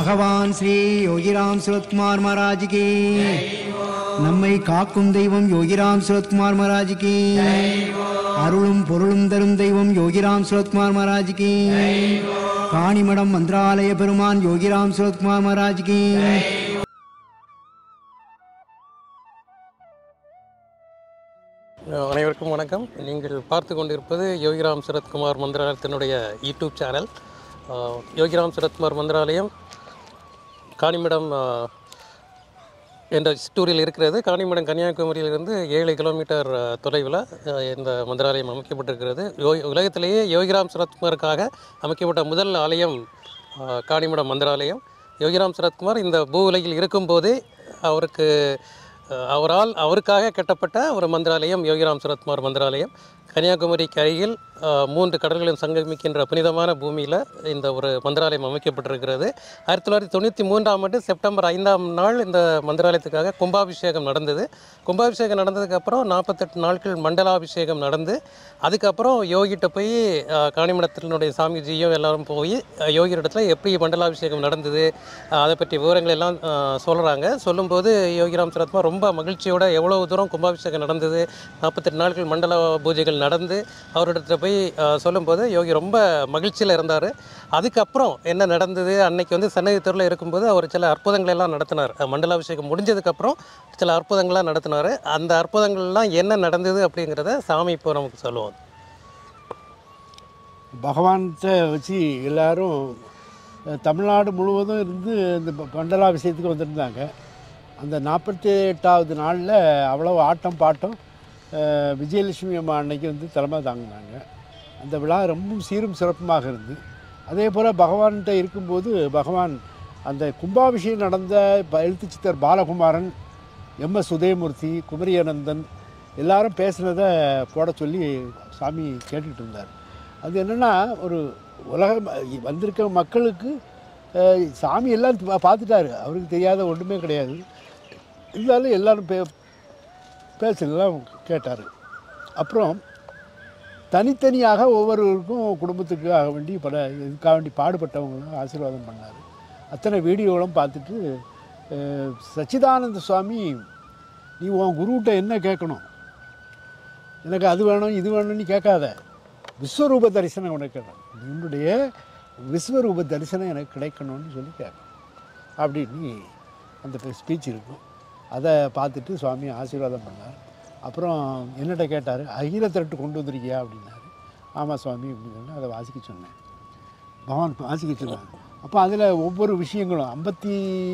பகவான் ஸ்ரீ யோகிராம் சுரத்குமார் மகாராஜுக்கு நம்மை காக்கும் தெய்வம் யோகிராம் சுரத்குமார் மகாராஜுக்கு அருளும் பொருளும் தரும் தெய்வம் யோகிராம் சுரத்குமார் மகாராஜுக்கு காணிமடம் மந்திராலய பெருமான் யோகிராம் சுரத்குமார் மகாராஜுக்கு அனைவருக்கும் வணக்கம் நீங்கள் பார்த்து கொண்டிருப்பது யோகிராம் சரத்குமார் மந்திராலயத்தினுடைய யூடியூப் சேனல் அஹ், யோகிராம் சரத்குமார் மந்திராலயம் காணிமடம் அஹ், என்ற சிற்றூரில் இருக்கிறது காணிமடம் கன்னியாகுமரியிலிருந்து ஏழு கிலோமீட்டர் அஹ், தொலைவில் அஹ், இந்த மந்திராலயம் அமைக்கப்பட்டிருக்கிறது யோ உலகத்திலேயே யோகிராம் சரத்குமாருக்காக அமைக்கப்பட்ட முதல் ஆலயம் அஹ், காணிமடம் மந்திராலயம் யோகிராம் சரத்குமார் இந்த பூ உலகில் இருக்கும்போதே அவருக்கு அஹ், அவரால் அவருக்காக கட்டப்பட்ட ஒரு மந்திராலயம் யோகிராம் சரத்குமார் மந்திராலயம் கன்னியாகுமரிக்கு அருகில் அஹ், மூன்று கடல்களும் சங்கமிக்கின்ற புனிதமான பூமியில் இந்த ஒரு மந்திராலயம் அமைக்கப்பட்டிருக்கிறது ஆயிரத்தி தொள்ளாயிரத்தி தொண்ணூற்றி மூன்றாம் ஆண்டு செப்டம்பர் ஐந்தாம் நாள் இந்த மந்திராலயத்துக்காக கும்பாபிஷேகம் நடந்தது கும்பாபிஷேகம் நடந்ததுக்கப்புறம் நாற்பத்தெட்டு நாட்கள் மண்டலாபிஷேகம் நடந்து அதுக்கப்புறம் யோகிட்ட போய் அஹ், காணிமடத்தினுடைய சாமிஜியும் எல்லாரும் போய் அஹ், யோகியிடத்துல எப்படி மண்டலாபிஷேகம் நடந்தது அஹ், அதை பற்றி விவரங்கள் எல்லாம் சொல்கிறாங்க சொல்லும்போது யோகிராம் சரத்மா ரொம்ப மகிழ்ச்சியோட எவ்வளோ தூரம் கும்பாபிஷேகம் நடந்தது நாற்பத்தெட்டு நாட்கள் மண்டல பூஜைகள் நடந்து அவரிடத்துல போய் அஹ், சொல்லும்போது யோகி ரொம்ப மகிழ்ச்சியில் இருந்தார் அதுக்கப்புறம் என்ன நடந்தது அன்னைக்கு வந்து சன்னதி தெருவில் இருக்கும்போது அவர் சில அற்புதங்கள் எல்லாம் நடத்தினார் அஹ், மண்டலாபிஷேகம் முடிஞ்சதுக்கப்புறம் சில அற்புதங்கள்லாம் நடத்தினார் அந்த அற்புதங்கள்லாம் என்ன நடந்தது அப்படிங்கிறத சாமி இப்போ நமக்கு சொல்லுவோம் பகவான்கிட்ட வச்சு எல்லாரும் அஹ், தமிழ்நாடு முழுவதும் இருந்து இந்த ப- மண்டலாபிஷேகத்துக்கு வந்திருந்தாங்க அந்த நாற்பத்தி எட்டாவது நாளில் அவ்வளோ ஆட்டம் பாட்டம் அஹ், விஜயலட்சுமி அம்மா அன்னைக்கு வந்து தலைமை தாங்கினாங்க அந்த விழா ரொம்ப சீரும் சிறப்புமாக இருந்து அதே போல் பகவான்கிட்ட இருக்கும்போது பகவான் அந்த கும்பாபிஷேகம் நடந்த ப- எழுத்துச் சித்தர் பாலகுமாரன் எம் எஸ் உதயமூர்த்தி குமரியானந்தன் எல்லாரும் பேசுனதை போட சொல்லி சாமி கேட்டுக்கிட்டு இருந்தார் அது என்னென்னா ஒரு உலக வந்திருக்க மக்களுக்கு அஹ், சாமி எல்லாம் பா- பார்த்துட்டாரு அவருக்கு தெரியாத ஒன்றுமே கிடையாது இருந்தாலும் எல்லாரும் பே பேசுனதெல்லாம் கேட்டார் அப்புறம் தனித்தனியாக ஒவ்வொருவருக்கும் குடும்பத்துக்காக வேண்டி பல இதுக்காக வேண்டி பாடுபட்டவங்களும் ஆசீர்வாதம் பண்ணார் அத்தனை வீடியோகளும் பார்த்துட்டு அஹ், சச்சிதானந்த சுவாமி நீ உன் குருகிட்ட என்ன கேட்கணும் எனக்கு அது வேணும் இது வேணும்னு கேட்காத விஸ்வரூப தரிசனம் உனக்கு கேட்கணும் உன்னுடைய விஸ்வரூப தரிசனம் எனக்கு கிடைக்கணும்னு சொல்லி கேட்கணும் அப்படின்னு அந்த ஸ்பீச் இருக்கும் அதை பார்த்துட்டு சுவாமி ஆசீர்வாதம் பண்ணார் அப்புறம் என்னட்ட கேட்டார் அகில திரட்டு கொண்டு வந்திருக்கியா அப்படின்னாரு ஆமாம் சுவாமி அப்படின்னு சொன்னேன் அதை வாசிக்க சொன்னேன் பகவான் வாசிக்க சொன்னாங்க அப்போ அதில் ஒவ்வொரு விஷயங்களும் ஐம்பத்தி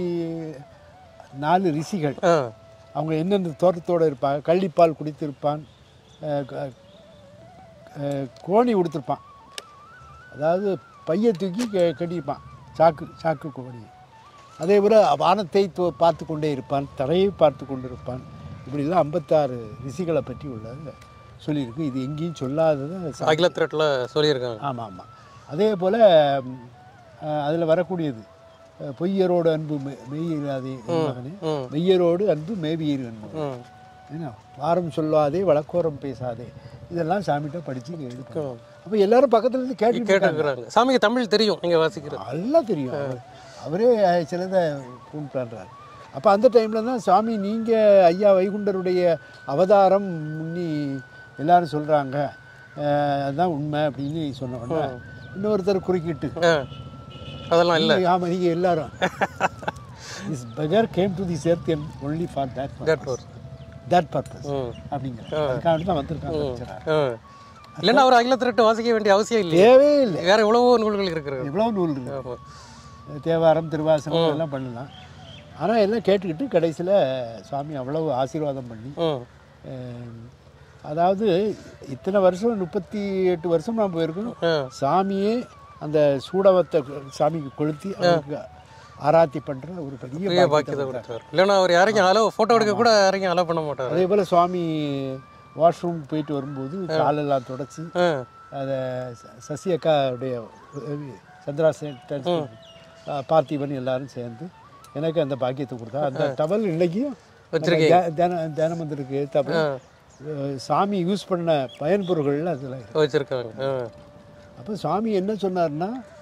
நாலு ரிஷிகள் ஆ அவங்க எந்தெந்த தோட்டத்தோடு இருப்பாங்க கள்ளிப்பால் குடித்திருப்பான் அஹ் க- அஹ் கோணி உடுத்திருப்பான் அதாவது பையை தூக்கி க- கட்டியிருப்பான் சாக்கு சாக்கு கோணி அதே போல் வானத்தை தோ- பார்த்து கொண்டே இருப்பான் தரையை பார்த்து கொண்டு இருப்பான் இப்படிலாம் ஐம்பத்தாறு ரிஷிகளை பற்றி உள்ளது சொல்லியிருக்கு இது எங்கேயும் சொல்லாததை சா- அகில திரட்டில் சொல்லியிருக்காங்க ஆமாம் ஆமாம் அதே போல் அதில் வரக்கூடியது அஹ் பொய்யரோடு அன்பு மெ- மெய்யிராதே மகனே ம் மெய்யரோடு அன்பு மேவியர் அன்பு ம் என்ன வாரம் சொல்லாதே வழக்கோரம் பேசாதே இதெல்லாம் சாமிகிட்ட படித்து எடுக்கணும் அப்போ எல்லாரும் பக்கத்துல இருந்து கேட்டுக்கிட்டு இருக்காங்க. கேட்டுருக்குறாங்க சாமிக்கு தமிழ் தெரியும் நீங்கள் வாசிக்கிறது நல்லா தெரியும் அவர். அவரே அஹ், சிலதை கூப்பிட்டான்றார் அப்போ அந்த டைமில் தான் சாமி நீங்கள் ஐயா வைகுண்டருடைய அவதாரம் முன்னி எல்லாரும் சொல்கிறாங்க அதுதான் உண்மை அப்படின்னு சொன்ன உடனே இன்னொருத்தர் குறுக்கிட்டு ஆ அதெல்லாம் இல்லை ஆமாம் நீங்கள் எல்லாரும் this bugger came to this earth and only for that that ஒரு தட் பர்பஸ் ம் அப்படிங்கிற அதுக்காக தான் வந்திருக்காங்க lecturer. ஆ இல்லைன்னா அவர் அகில திரட்டு வாசிக்க வேண்டிய அவசியம் இல்லையே தேவையே இல்லை வேற எவ்வளவோ நூல்கள் இருக்கிறது எவ்வளோ நூல் இருக்கு ஆமா. தேவாரம் திருவாசனம் எல்லாம் பண்ணலாம் ஆனால் எல்லாம் கேட்டுக்கிட்டு கடைசியில் சுவாமி அவ்வளவு ஆசீர்வாதம் பண்ணி ம் அஹ், அதாவது இத்தனை வருஷம் முப்பத்தி எட்டு வருஷம் நான் போயிருக்கோம் ஆ சாமியே அந்த சூடவத்தை சாமிக்கு கொளுத்தி அவருக்கு ஆராத்தி பண்ணுற ஒரு பெரிய பெரிய பாக்கியத்தை பாக்கியத்தை கொடுத்தாரு இல்லைன்னா அவர் யாரையும் அலோ ஃபோட்டோ எடுக்க கூட யாரையும் அலோ பண்ண மாட்டார் அதே போல் சுவாமி வாஷ்ரூம் போயிட்டு வரும்போது காலெல்லாம் தொடச்சி ஆ அதை ச- சசி அக்காவுடைய உதவி, சந்திரா சேட்டன் பார்த்திபன் எல்லாரும் சேர்ந்து எனக்கு அந்த பாக்கியத்தை கொடுத்தா அந்த டவல் இன்னைக்கும் வச்சிருக்கீங்க. தியான- தியான தியான மந்திருக்கு ஏத்தாப்புல, அஹ், சாமி யூஸ் பண்ண பயன்பொருள்கள் அதில் இருக்கு வச்சிருக்காங்க ஆ அப்போ சாமி என்ன சொன்னார்னா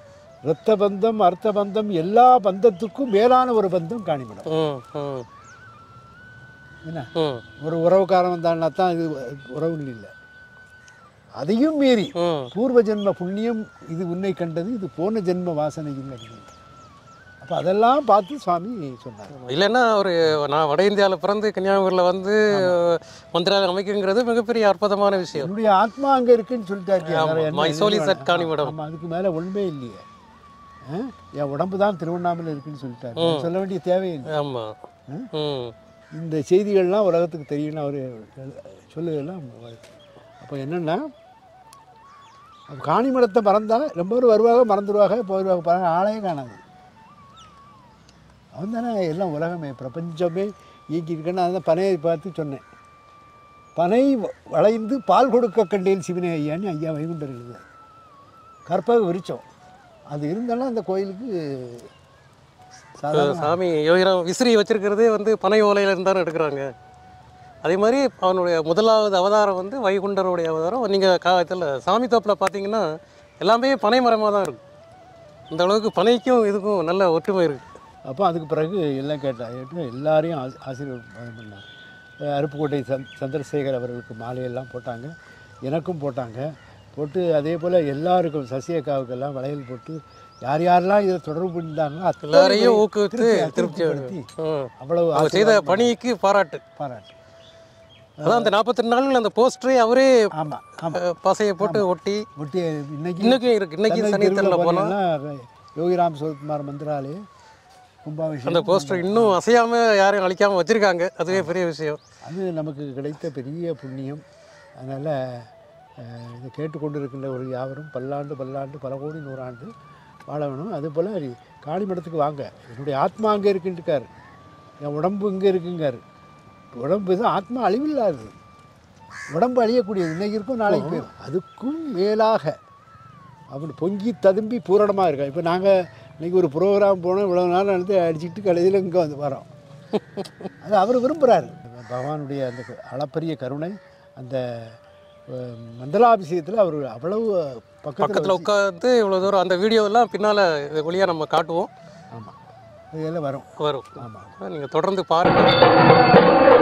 இரத்த பந்தம் அர்த்த பந்தம் எல்லா பந்தத்துக்கும் மேலான ஒரு பந்தம் காணிமடம் ம் ம் என்ன ம் ஒரு உறவுக்காரன் வந்தான்னா தான் இது உறவு இல்லை அதையும் மீறி ம் பூர்வ ஜென்ம புண்ணியம் இது உன்னை கண்டது இது போன ஜென்ம வாசனை இல்லை அப்போ அதெல்லாம் பார்த்து சுவாமி சொன்னார் இல்லைன்னா ஒரு நான் வட இந்தியாவில் பிறந்து கன்னியாகுமரியில் வந்து மந்திராலயம் அமைக்குங்கிறது மிகப்பெரிய அற்புதமான விஷயம் என்னுடைய ஆத்மா அங்கே இருக்குன்னு சொல்லிட்டாரு ஆமா. வேற என்ன My soul is இது at காணிமடம். ஆமா அதுக்கு மேலே ஒன்றுமே இல்லையே ஆ? என் உடம்பு தான் திருவண்ணாமலை இருக்குன்னு சொல்லிட்டாரு சொல்ல வேண்டிய தேவையில்லை ஆமாம் ம் இந்த செய்திகள்லாம் உலகத்துக்கு தெரியணும் அவர் சொல்லுதெல்லாம் அப்போ என்னென்னா காணிமடத்தை மறந்தால் ரொம்ப பேர் வருவாங்க மறந்துடுவாங்க போயிடுவாங்க பாருங்க ஆளையே காணாது அவன் தானே எல்லாம் உலகமே பிரபஞ்சமே இயக்கியிருக்கேன்னு அதான் பனையை பார்த்து சொன்னேன் பனை வ- வளைந்து பால் கொடுக்க கண்டேன் சிவனே ஐயான்னு ஐயா வைகுண்டர் எழுதுவார் கற்பக விரிச்சோம் அது இருந்தாலும் அந்த கோயிலுக்கு சாதாரண சாமி யோகிராம் விசிறி வச்சிருக்கிறதே வந்து பனை ஓலையில இருந்தாலும் எடுக்கிறாங்க அதே மாதிரி அவனுடைய முதலாவது அவதாரம் வந்து வைகுண்டருடைய அவதாரம் நீங்கள் காலத்தில் சாமி தோப்பில் பார்த்தீங்கன்னா எல்லாமே பனை மரமாக தான் இருக்கும் இந்த அளவுக்கு பனைக்கும் இதுக்கும் நல்ல ஒற்றுமை இருக்குது அப்போ அதுக்கு பிறகு எல்லாம் கேட்டா கேட்டு எல்லாரையும் ஆசி- ஆசீர்வாதம் பண்ணார் அஹ் அருப்புக்கோட்டை சந் சந்திரசேகர் அவர்களுக்கு மாலையெல்லாம் போட்டாங்க எனக்கும் போட்டாங்க போட்டு அதே போல் எல்லாருக்கும் சசியக்காவுக்கெல்லாம் வளையல் போட்டு யார் யாரெல்லாம் இதை தொடர்பு பண்ணியிருந்தாங்களோ அத்தனை எல்லாரையும் பேரையும் ஊக்குவித்து திருப்தி- திருப்தி திருப்திப்படுத்தி ம். அவ்வளவு அவங்க செய்த ஆசீர்வாதம் பணிக்கு பாராட்டு பாராட்டு அதான் அந்த நாற்பத்தெட்டு நாள்கள் அந்த போஸ்டரே அவரே ஆமாம் ஆமாம் அஹ், பசையை போட்டு ஒட்டி ஒட்டி இன்னைக்கு இன்னைக்கும் இருக்கு இன்னைக்கு சென்னை சனித்தனில் தெருவுல போனால் போனீங்கன்னா யோகிராம் சிவகுமார் மந்திராலய கும்பாபிஷேகம் அந்த போஸ்டர் இன்னும் அசையாம யாரையும் அழிக்காம வச்சிருக்காங்க அதுவே பெரிய விஷயம் அது நமக்கு கிடைத்த பெரிய புண்ணியம் அதனால் இதை கேட்டுக்கொண்டு இருக்கின்ற ஒரு யாவரும் பல்லாண்டு பல்லாண்டு பல கோடி நூறாண்டு வாழ வேணும் அதுபோல் காளிமடத்துக்கு வாங்க என்னுடைய ஆத்மா அங்கே இருக்குன்ட்டுருக்காரு என் உடம்பு இங்கே இருக்குங்காரு உடம்பு தான் ஆத்மா அழிவில்லாது உடம்பு அழியக்கூடியது இன்னைக்கு இருக்கும் நாளைக்கு போயிடும் அதுக்கும் மேலாக அப்படி பொங்கி ததும்பி பூரணமாக இருக்கா இப்போ நாங்கள் இன்னைக்கு ஒரு ப்ரோக்ராம் போனோம் இவ்வளோ நாள் நடந்து அடிச்சுட்டு கடைசியில் இங்கே வந்து வரோம் அது அவர் விரும்புகிறாரு பகவானுடைய அந்த அளப்பரிய கருணை அந்த அஹ், மண்டலாபிஷேகத்தில் அவர் அவ்வளவு பக்கத்தில் பக்கத்தில் உட்காந்து இவ்வளோ தூரம் அந்த வீடியோ எல்லாம் பின்னால் இது வழியாக நம்ம காட்டுவோம் ஆமாம் இதெல்லாம் வரும் வரும் ஆமாம் நீங்கள் தொடர்ந்து பாருங்கள்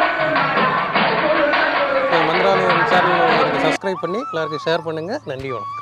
மந்திராலயம் சேனல் சப்ஸ்கிரைப் பண்ணி எல்லாருக்கும் ஷேர் பண்ணுங்கள் நன்றி வணக்கம்